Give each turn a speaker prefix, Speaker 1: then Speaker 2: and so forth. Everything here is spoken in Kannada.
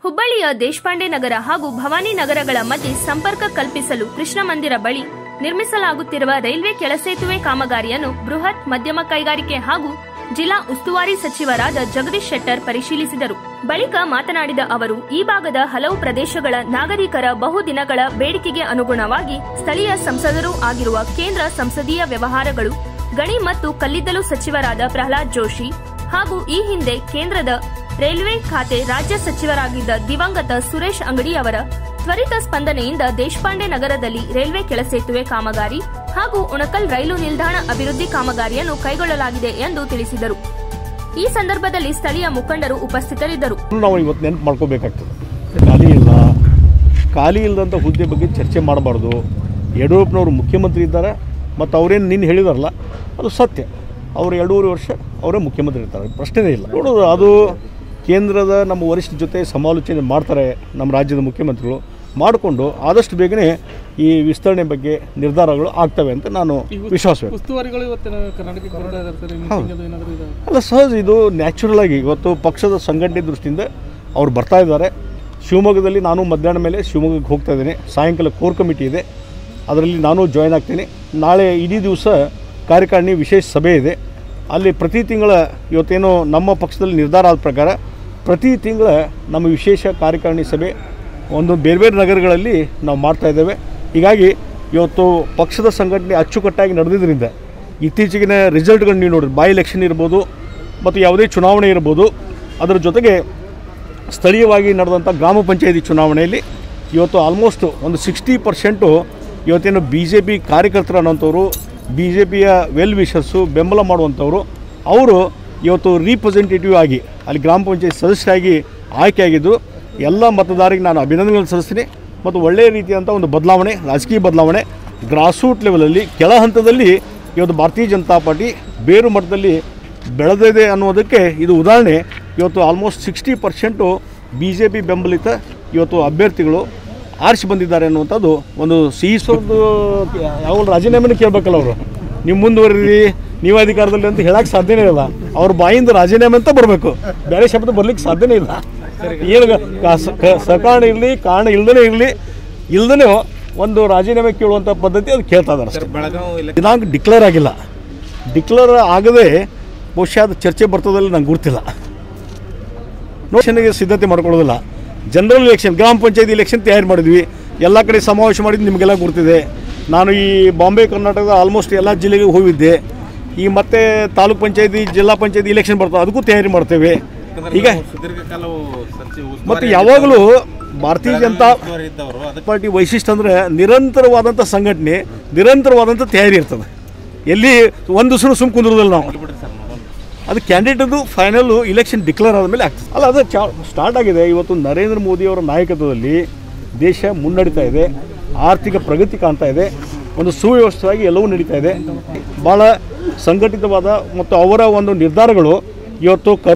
Speaker 1: ಹುಬ್ಬಳ್ಳಿಯ ದೇಶಪಾಂಡೆ ನಗರ ಹಾಗೂ ಭವಾನಿ ನಗರಗಳ ಮಧ್ಯೆ ಸಂಪರ್ಕ ಕಲ್ಪಿಸಲು ಕೃಷ್ಣ ಮಂದಿರ ಬಳಿ ನಿರ್ಮಿಸಲಾಗುತ್ತಿರುವ ರೈಲ್ವೆ ಕೆಳಸೇತುವೆ ಕಾಮಗಾರಿಯನ್ನು ಬೃಹತ್ ಮಧ್ಯಮ ಕೈಗಾರಿಕೆ ಹಾಗೂ ಜಿಲ್ಲಾ ಉಸ್ತುವಾರಿ ಸಚಿವರಾದ ಜಗದೀಶ್ ಶೆಟ್ಟರ್ ಪರಿಶೀಲಿಸಿದರು ಬಳಿಕ ಮಾತನಾಡಿದ ಅವರು ಈ ಭಾಗದ ಹಲವು ಪ್ರದೇಶಗಳ ನಾಗರಿಕರ ಬಹುದಿನಗಳ ಬೇಡಿಕೆಗೆ ಅನುಗುಣವಾಗಿ ಸ್ಥಳೀಯ ಸಂಸದರೂ ಆಗಿರುವ ಕೇಂದ್ರ ಸಂಸದೀಯ ವ್ಯವಹಾರಗಳು ಗಣಿ ಮತ್ತು ಕಲ್ಲಿದ್ದಲು ಸಚಿವರಾದ ಪ್ರಹ್ಲಾದ್ ಜೋಶಿ ಹಾಗೂ ಈ ಹಿಂದೆ ಕೇಂದ್ರದ ರೈಲ್ವೆ ಖಾತೆ ರಾಜ್ಯ ಸಚಿವರಾಗಿದ್ದ ದಿವಂಗತ ಸುರೇಶ್ ಅಂಗಡಿ ಅವರ ತ್ವರಿತ ಸ್ಪಂದನೆಯಿಂದ ದೇಶಪಾಂಡೆ ನಗರದಲ್ಲಿ ರೈಲ್ವೆ ಕೆಳಸೇತುವೆ ಕಾಮಗಾರಿ ಹಾಗೂ ಉಣಕಲ್ ರೈಲು ನಿಲ್ದಾಣ ಅಭಿವೃದ್ಧಿ ಕಾಮಗಾರಿಯನ್ನು ಕೈಗೊಳ್ಳಲಾಗಿದೆ ಎಂದು ತಿಳಿಸಿದರು ಈ ಸಂದರ್ಭದಲ್ಲಿ ಸ್ಥಳೀಯ ಮುಖಂಡರು ಉಪಸ್ಥಿತರಿದ್ದರು
Speaker 2: ನಾವು ಇವತ್ತು ನೆನಪು ಮಾಡ್ಕೋಬೇಕಾಗ್ತದೆ ಖಾಲಿ ಇಲ್ಲ ಖಾಲಿ ಇಲ್ಲದಂಥ ಹುದ್ದೆ ಬಗ್ಗೆ ಚರ್ಚೆ ಮಾಡಬಾರ್ದು ಯಡಿಯೂರಪ್ಪನವರು ಮುಖ್ಯಮಂತ್ರಿ ಇದ್ದಾರೆ ಮತ್ತು ಅವರೇನು ನಿನ್ನ ಹೇಳಿದಾರಲ್ಲ ಅದು ಸತ್ಯ ಅವರು ಎರಡೂವರೆ ವರ್ಷ ಅವರೇ ಮುಖ್ಯಮಂತ್ರಿ ಇರ್ತಾರೆ ಪ್ರಶ್ನೆನೇ ಇಲ್ಲ ನೋಡೋದು ಅದು ಕೇಂದ್ರದ ನಮ್ಮ ವರಿಷ್ಠ ಜೊತೆ ಸಮಾಲೋಚನೆ ಮಾಡ್ತಾರೆ ನಮ್ಮ ರಾಜ್ಯದ ಮುಖ್ಯಮಂತ್ರಿಗಳು ಮಾಡಿಕೊಂಡು ಆದಷ್ಟು ಬೇಗನೆ ಈ ವಿಸ್ತರಣೆ ಬಗ್ಗೆ ನಿರ್ಧಾರಗಳು ಆಗ್ತವೆ ಅಂತ ನಾನು ವಿಶ್ವಾಸ ವ್ಯಕ್ತ
Speaker 3: ಉಸ್ತುವಾರಿಗಳು ಇವತ್ತಿನ ಕರ್ನಾಟಕಕ್ಕೆ ಬರ್ತಾ ಇದ್ದಾರೆ ಸರ್ ಮೀಟಿಂಗ್ ಅದು ಏನಾದರೂ ಇದೆ
Speaker 2: ಅಲ್ಲ ಸಹಜ ಇದು ನ್ಯಾಚುರಲ್ ಆಗಿ ಇವತ್ತು ಪಕ್ಷದ ಸಂಘಟನೆ ದೃಷ್ಟಿಯಿಂದ ಅವ್ರು ಬರ್ತಾ ಇದ್ದಾರೆ ಶಿವಮೊಗ್ಗದಲ್ಲಿ ನಾನು ಮಧ್ಯಾಹ್ನ ಮೇಲೆ ಶಿವಮೊಗ್ಗಕ್ಕೆ ಹೋಗ್ತಾ ಇದ್ದೀನಿ ಸಾಯಂಕಾಲ ಕೋರ್ ಕಮಿಟಿ ಇದೆ ಅದರಲ್ಲಿ ನಾನು ಜಾಯ್ನ್ ಆಗ್ತೀನಿ ನಾಳೆ ಇಡೀ ದಿವಸ ಕಾರ್ಯಕಾರಿಣಿ ವಿಶೇಷ ಸಭೆ ಇದೆ ಅಲ್ಲಿ ಪ್ರತಿ ತಿಂಗಳ ಇವತ್ತೇನು ನಮ್ಮ ಪಕ್ಷದಲ್ಲಿ ನಿರ್ಧಾರ ಆದ ಪ್ರಕಾರ ಪ್ರತಿ ತಿಂಗಳ ನಮ್ಮ ವಿಶೇಷ ಕಾರ್ಯಕಾರಿಣಿ ಸಭೆ ಒಂದು ಬೇರೆ ಬೇರೆ ನಗರಗಳಲ್ಲಿ ನಾವು ಮಾಡ್ತಾ ಇದ್ದೇವೆ ಹೀಗಾಗಿ ಇವತ್ತು ಪಕ್ಷದ ಸಂಘಟನೆ ಅಚ್ಚುಕಟ್ಟಾಗಿ ನಡೆದಿದ್ದರಿಂದ ಇತ್ತೀಚೆಗಿನ ರಿಸಲ್ಟ್ಗಳು ನೀವು ನೋಡಿರಿ ಬೈ ಎಲೆಕ್ಷನ್ ಇರ್ಬೋದು ಮತ್ತು ಯಾವುದೇ ಚುನಾವಣೆ ಇರ್ಬೋದು ಅದರ ಜೊತೆಗೆ ಸ್ಥಳೀಯವಾಗಿ ನಡೆದಂಥ ಗ್ರಾಮ ಪಂಚಾಯತಿ ಚುನಾವಣೆಯಲ್ಲಿ ಇವತ್ತು ಆಲ್ಮೋಸ್ಟ್ ಒಂದು ಸಿಕ್ಸ್ಟಿ ಪರ್ಸೆಂಟು ಇವತ್ತೇನು ಬಿ ಜೆ ಪಿ ಕಾರ್ಯಕರ್ತರು ಅನ್ನೋಂಥವ್ರು ಬಿ ಜೆ ಪಿಯ ವೆಲ್ ವಿಷರ್ಸು ಬೆಂಬಲ ಮಾಡುವಂಥವ್ರು ಅವರು ಇವತ್ತು ರೀಪ್ರೆಸೆಂಟೇಟಿವ್ ಆಗಿ ಅಲ್ಲಿ ಗ್ರಾಮ ಪಂಚಾಯತ್ ಸದಸ್ಯರಾಗಿ ಆಯ್ಕೆಯಾಗಿದ್ದು ಎಲ್ಲ ಮತದಾರರಿಗೆ ನಾನು ಅಭಿನಂದನೆಗಳನ್ನು ಸಲ್ಲಿಸ್ತೀನಿ ಮತ್ತು ಒಳ್ಳೆಯ ರೀತಿಯಾದಂಥ ಒಂದು ಬದಲಾವಣೆ ರಾಜಕೀಯ ಬದಲಾವಣೆ ಗ್ರಾಸ್ರೂಟ್ ಲೆವೆಲಲ್ಲಿ ಕೆಳ ಹಂತದಲ್ಲಿ ಇವತ್ತು ಭಾರತೀಯ ಜನತಾ ಪಾರ್ಟಿ ಬೇರು ಮಟ್ಟದಲ್ಲಿ ಬೆಳೆದಿದೆ ಅನ್ನೋದಕ್ಕೆ ಇದು ಉದಾಹರಣೆ ಇವತ್ತು almost sixty percent B J P ಬೆಂಬಲಿತ ಇವತ್ತು ಅಭ್ಯರ್ಥಿಗಳು ಆರಿಸಿ ಬಂದಿದ್ದಾರೆ ಅನ್ನುವಂಥದ್ದು ಒಂದು ಸಿಹಿ ಸ್ವರ್ದು ಯಾವ ರಾಜೀನಾಮೆನೂ ಕೇಳಬೇಕಲ್ಲ ಅವರು ನೀವು ಮುಂದುವರಿರಿ ನೀವು ಅಧಿಕಾರದಲ್ಲಿ ಅಂತ ಹೇಳಕ್ಕೆ ಸಾಧ್ಯನೇ ಇಲ್ಲ ಅವ್ರ ಬಾಯಿಂದ ರಾಜೀನಾಮೆ ಅಂತ ಬರಬೇಕು ಬೇರೆ ಶಬ್ದ ಬರ್ಲಿಕ್ಕೆ ಸಾಧ್ಯನೇ ಇಲ್ಲ ಏನು ಕ- ಸ- ಕ- ಸಕಾರಣ ಇರಲಿ ಕಾರಣ ಇಲ್ದೇ ಇರಲಿ ಇಲ್ದೇ ಒಂದು ರಾಜೀನಾಮೆ ಕೇಳುವಂಥ ಪದ್ಧತಿ ಅದು ಕೇಳ್ತಾ ಇದ್ದಾರೆ ಅಷ್ಟೇ. ದಿನಾಂಕ ಡಿಕ್ಲೇರ್ ಆಗಿಲ್ಲ ಡಿಕ್ಲೇರ್ ಆಗದೆ ಬಹುಶಃ ಅದು ಚರ್ಚೆ ಬರ್ತದಲ್ಲಿ ನಂಗೆ ಗುರ್ತಿಲ್ಲ ನೋಷನ್ಗೆ ಸಿದ್ಧತೆ ಮಾಡ್ಕೊಳ್ಳೋದಿಲ್ಲ ಜನರಲ್ ಎಲೆಕ್ಷನ್ ಗ್ರಾಮ ಪಂಚಾಯತಿ ಎಲೆಕ್ಷನ್ ತಯಾರು ಮಾಡಿದ್ವಿ ಎಲ್ಲ ಕಡೆ ಸಮಾವೇಶ ಮಾಡಿದ್ದು ನಿಮಗೆಲ್ಲ ಗುರ್ತಿದೆ ನಾನು ಈ ಬಾಂಬೆ ಕರ್ನಾಟಕದ ಆಲ್ಮೋಸ್ಟ್ ಎಲ್ಲ ಜಿಲ್ಲೆಗೆ ಹೋಗಿದ್ದೆ ಈ ಮತ್ತೆ ತಾಲೂಕ್ ಪಂಚಾಯತಿ ಜಿಲ್ಲಾ ಪಂಚಾಯತಿ ಇಲೆಕ್ಷನ್ ಬರ್ತವೆ ಅದಕ್ಕೂ ತಯಾರಿ ಮಾಡ್ತೇವೆ ಈಗ
Speaker 4: ದೀರ್ಘಕಾಲ ಸಚಿವ
Speaker 2: ಮತ್ತು ಯಾವಾಗಲೂ ಭಾರತೀಯ ಜನತಾ
Speaker 4: ಇದ್ದವರು ಅದಕ್ಕೆ
Speaker 2: ಪಾರ್ಟಿ ವೈಶಿಷ್ಟ್ಯ ಅಂದರೆ ನಿರಂತರವಾದಂಥ ಸಂಘಟನೆ ನಿರಂತರವಾದಂಥ ತಯಾರಿ ಇರ್ತದೆ ಎಲ್ಲಿ ಒಂದು ದಿವಸ ಸುಮ್ ಕುಂದಿರೋದಿಲ್ಲ ನಾವು
Speaker 4: ಬಿಡ್ರಿ ಸರ್ ನೋಡೋಣ
Speaker 2: ಅದು ಕ್ಯಾಂಡಿಡೇಟದು ಫೈನಲ್ಲು ಇಲೆಕ್ಷನ್ ಡಿಕ್ಲೇರ್ ಆದಮೇಲೆ ಆಗ್ತದೆ ಅಲ್ಲ ಅದು ಚಾ ಸ್ಟಾರ್ಟ್ ಆಗಿದೆ ಇವತ್ತು ನರೇಂದ್ರ ಮೋದಿಯವರ ನಾಯಕತ್ವದಲ್ಲಿ ದೇಶ ಮುನ್ನಡೀತಾ ಇದೆ ಆರ್ಥಿಕ ಪ್ರಗತಿ ಕಾಣ್ತಾ ಇದೆ ಒಂದು ಸುವ್ಯವಸ್ಥಿತವಾಗಿ ಎಲ್ಲವೂ ನಡೀತಾ ಇದೆ ಭಾಳ ಸಂಘಟಿತವಾದ ಮತ್ತು ಅವರ ಒಂದು ನಿರ್ಧಾರಗಳು ಇವತ್ತು ಕ